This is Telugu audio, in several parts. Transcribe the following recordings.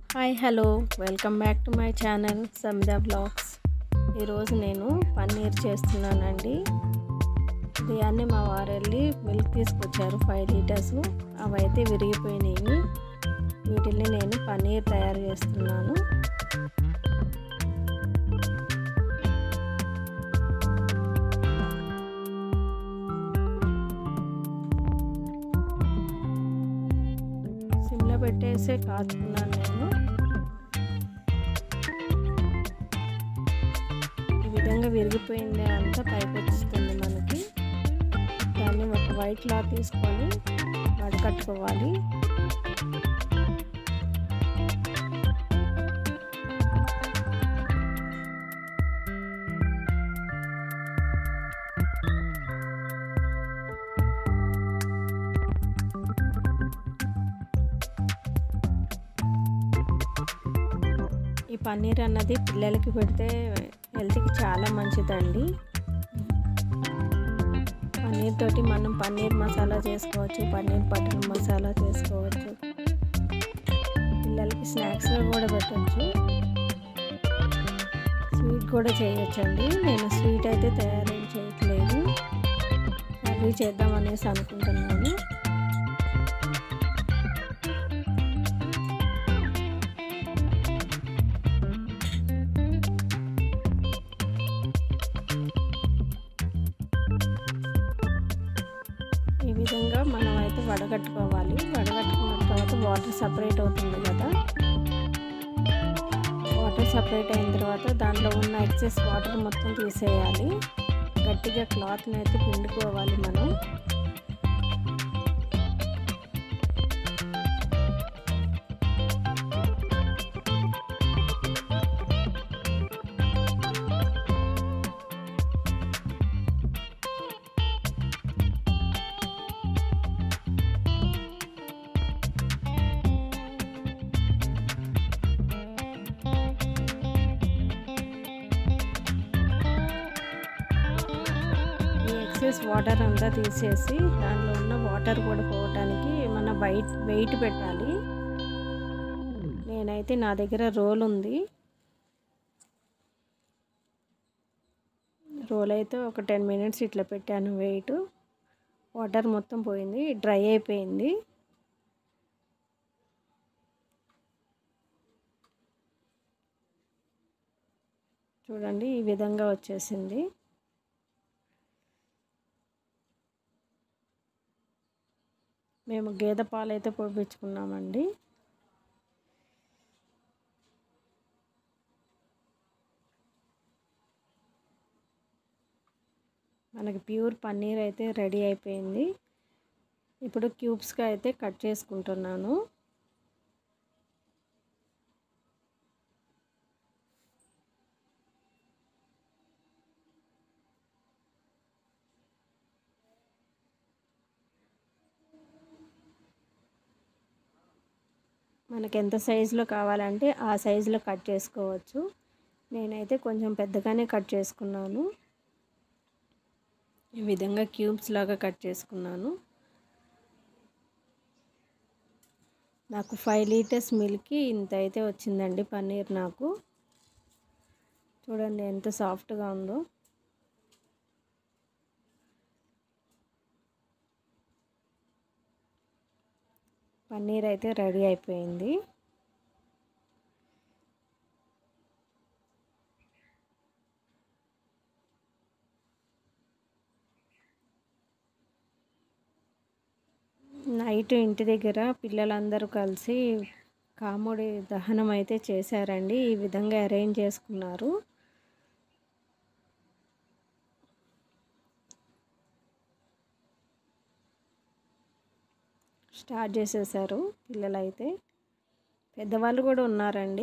hi hello welcome back to my channel Samida blogs ఈరోజు నేను పన్నీర్ చేస్తున్నానండి ఉదయాన్నే మా వారు వెళ్ళి మిల్క్ తీసుకొచ్చారు ఫైవ్ లీటర్స్ అవైతే విరిగిపోయినాయి వీటిని నేను పన్నీర్ తయారు చేస్తున్నాను సిమ్లో పెట్టేసే కాచుకున్నాను నేను ఈ విధంగా విరిగిపోయింది అంతా పైకి వస్తుంది మనకి దాన్ని ఒక వైట్ క్లాత్ తీసుకొని వడకట్టుకోవాలి ఈ పన్నీర్ అన్నది పిల్లలకి పెడితే హెల్త్కి చాలా మంచిదండి పన్నీర్ తోటి మనం పన్నీర్ మసాలా చేసుకోవచ్చు పన్నీర్ బటర్ మసాలా చేసుకోవచ్చు పిల్లలకి స్నాక్స్గా కూడా పెట్టచ్చు స్వీట్ కూడా చేయొచ్చండి నేను స్వీట్ అయితే తయారు చేయట్లేదు కర్రీ చేద్దాం అనేసి అనుకుంటున్నాను ఈ విధంగా మనం అయితే వడగట్టుకోవాలి వడగట్టుకున్న తర్వాత వాటర్ సపరేట్ అవుతుంది కదా వాటర్ సపరేట్ అయిన తర్వాత దాంట్లో ఉన్న ఎక్సెస్ వాటర్ మొత్తం తీసేయాలి గట్టిగా క్లాత్ని అయితే పిండుకోవాలి మనం ఈ ఎక్సెస్ వాటర్ అంతా తీసేసి దానిలో ఉన్న వాటర్ కూడా పోవటానికి మన వెయిట్ వెయిట్ పెట్టాలి నేనైతే నా దగ్గర రోల్ ఉంది రోల్ అయితే ఒక టెన్ మినిట్స్ ఇట్లా పెట్టాను వెయిట్ వాటర్ మొత్తం పోయింది డ్రై అయిపోయింది చూడండి ఈ విధంగా వచ్చేసింది మేము గేదె పాలు అయితే పోపించుకున్నామండి మనకి ప్యూర్ పన్నీర్ అయితే రెడీ అయిపోయింది ఇప్పుడు క్యూబ్స్గా అయితే కట్ చేసుకుంటున్నాను మనకి ఎంత సైజులో కావాలంటే ఆ సైజులో కట్ చేసుకోవచ్చు నేనైతే కొంచెం పెద్దగానే కట్ చేసుకున్నాను ఈ విధంగా క్యూబ్స్ లాగా కట్ చేసుకున్నాను నాకు ఫైవ్ లీటర్స్ మిల్క్కి ఇంత అయితే వచ్చిందండి పన్నీర్ నాకు చూడండి ఎంత సాఫ్ట్గా ఉందో పన్నీర్ అయితే రెడీ అయిపోయింది నైట్ ఇంటి దగ్గర పిల్లలందరూ కలిసి కాముడి దహనం అయితే చేశారండి ఈ విధంగా అరేంజ్ చేసుకున్నారు స్టార్ట్ చేసేసారు పిల్లలైతే పెద్దవాళ్ళు కూడా ఉన్నారండి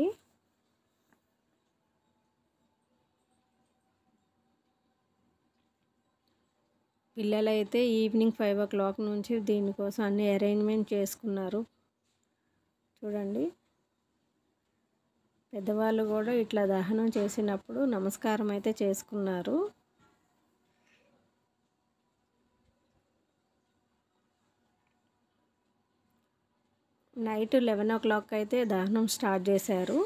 పిల్లలైతే ఈవినింగ్ ఫైవ్ ఓ క్లాక్ నుంచి దీనికోసం అన్ని అరేంజ్మెంట్ చేసుకున్నారు చూడండి పెద్దవాళ్ళు కూడా ఇట్లా దహనం చేసినప్పుడు నమస్కారం అయితే చేసుకున్నారు నైట్ లెవెన్ ఓ క్లాక్ అయితే దహనం స్టార్ట్ చేశారు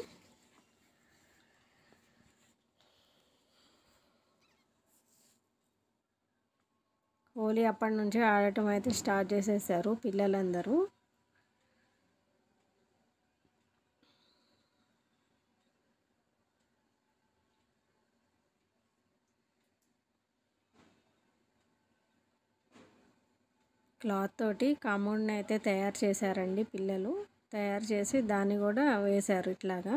హోలీ అప్పటి నుంచే ఆడటం అయితే స్టార్ట్ చేసేసారు పిల్లలందరూ క్లాత్ తోటి కాంపౌండ్ని అయితే తయారు చేశారండి పిల్లలు తయారు చేసి దాన్ని కూడా వేశారు ఇట్లాగా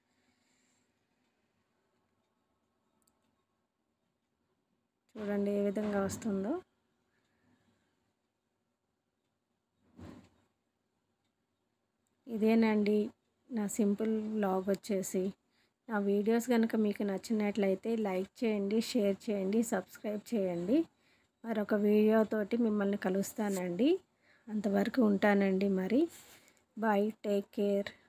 చూడండి ఏ విధంగా వస్తుందో ఇదేనండి నా సింపుల్ వ్లాగ్ వచ్చేసి నా వీడియోస్ కనుక మీకు నచ్చినట్లయితే లైక్ చేయండి షేర్ చేయండి సబ్స్క్రైబ్ చేయండి మరొక వీడియోతోటి మిమ్మల్ని కలుస్తానండి అంతవరకు ఉంటానండి మరి బాయ్ టేక్ కేర్